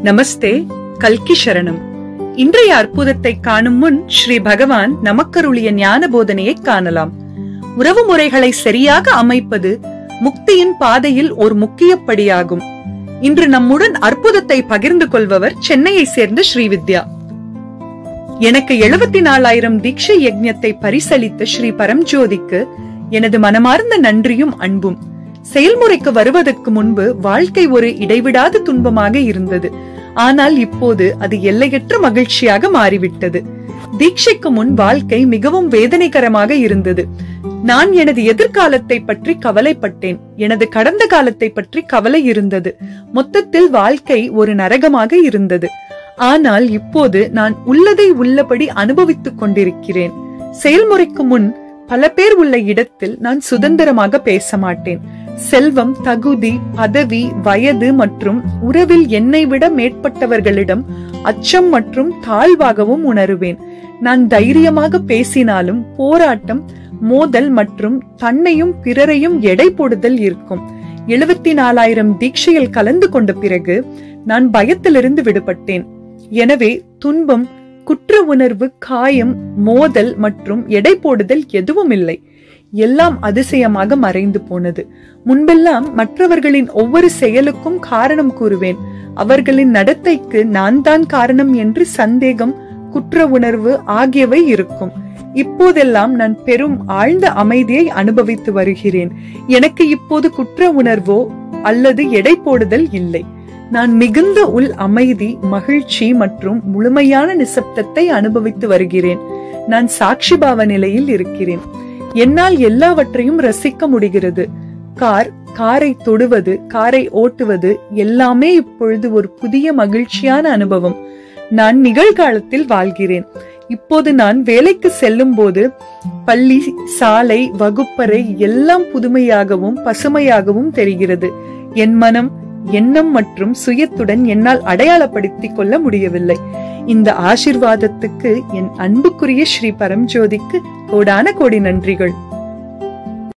நமஸ்தே கல்கி சரணம் இன்றைய அற்புதத்தை காணும் முன் ஸ்ரீ பகவான் நமக்கருளிய ஞான போதனையை காணலாம் உறவு முறைகளை சரியாக அமைப்பது முக்தியின் பாதையில் ஒரு முக்கிய படியாகும் இன்று நம்முடன் அற்புதத்தை பகிர்ந்து கொள்பவர் சென்னையை சேர்ந்த ஸ்ரீவித்யா எனக்கு எழுபத்தி நாலாயிரம் தீட்சை யஜ்ஞத்தை பரிசளித்த ஸ்ரீ பரம்ஜோதிக்கு எனது மனமார்ந்த நன்றியும் அன்பும் செயல்முறைக்கு வருவதற்கு முன்பு வாழ்க்கை ஒரு இடைவிடாத துன்பமாக இருந்தது ஆனால் இப்போது அது எல்லையற்ற மகிழ்ச்சியாக மாறிவிட்டது தீட்சைக்கு முன் வாழ்க்கை மிகவும் வேதனைகரமாக இருந்தது நான் எனது எதிர்காலத்தை பற்றி கவலைப்பட்டேன் எனது கடந்த காலத்தை பற்றி கவலை இருந்தது மொத்தத்தில் வாழ்க்கை ஒரு நரகமாக இருந்தது ஆனால் இப்போது நான் உள்ளதை உள்ளபடி அனுபவித்துக் கொண்டிருக்கிறேன் செயல்முறைக்கு முன் பல பேர் உள்ள இடத்தில் நான் சுதந்திரமாக பேச மாட்டேன் செல்வம் தகுதி பதவி வயது மற்றும் உறவில் என்னை விட மேற்பட்டவர்களிடம் அச்சம் மற்றும் தாழ்வாகவும் உணருவேன் நான் தைரியமாக பேசினாலும் போராட்டம் மோதல் மற்றும் தன்னையும் பிறரையும் எடை போடுதல் இருக்கும் எழுபத்தி நாலாயிரம் தீட்சையில் கலந்து கொண்ட பிறகு நான் பயத்திலிருந்து விடுபட்டேன் எனவே துன்பம் குற்ற உணர்வு காயம் மோதல் மற்றும் எடை போடுதல் எதுவும் இல்லை எல்லாம் அதிசயமாக மறைந்து போனது முன்பெல்லாம் மற்றவர்களின் ஒவ்வொரு செயலுக்கும் காரணம் கூறுவேன் அவர்களின் நடத்தைக்கு நான் தான் காரணம் என்று சந்தேகம் குற்ற உணர்வு ஆகியவை இருக்கும் இப்போதெல்லாம் நான் பெரும் ஆழ்ந்த அமைதியை அனுபவித்து வருகிறேன் எனக்கு இப்போது குற்ற உணர்வோ அல்லது எடை போடுதல் இல்லை நான் மிகுந்த உள் அமைதி மகிழ்ச்சி மற்றும் முழுமையான நிசப்தத்தை அனுபவித்து வருகிறேன் நான் சாட்சிபாவ நிலையில் இருக்கிறேன் என்னால் எல்லாவற்றையும் ரசிக்க முடிகிறது கார் காரை தொடுவது காரை ஓட்டுவது எல்லாமே இப்பொழுது ஒரு புதிய மகிழ்ச்சியான அனுபவம் நான் நிகழ்காலத்தில் வாழ்கிறேன் இப்போது நான் வேலைக்கு செல்லும் போது பள்ளி சாலை வகுப்பறை எல்லாம் புதுமையாகவும் பசுமையாகவும் தெரிகிறது என் மனம் எண்ணம் மற்றும் சுயத்துடன் என்னால் அடையாளப்படுத்திக் கொள்ள முடியவில்லை இந்த ஆசிர்வாதத்துக்கு என் அன்புக்குரிய ஸ்ரீ பரம்ஜோதிக்கு கோடான கோடி நன்றிகள்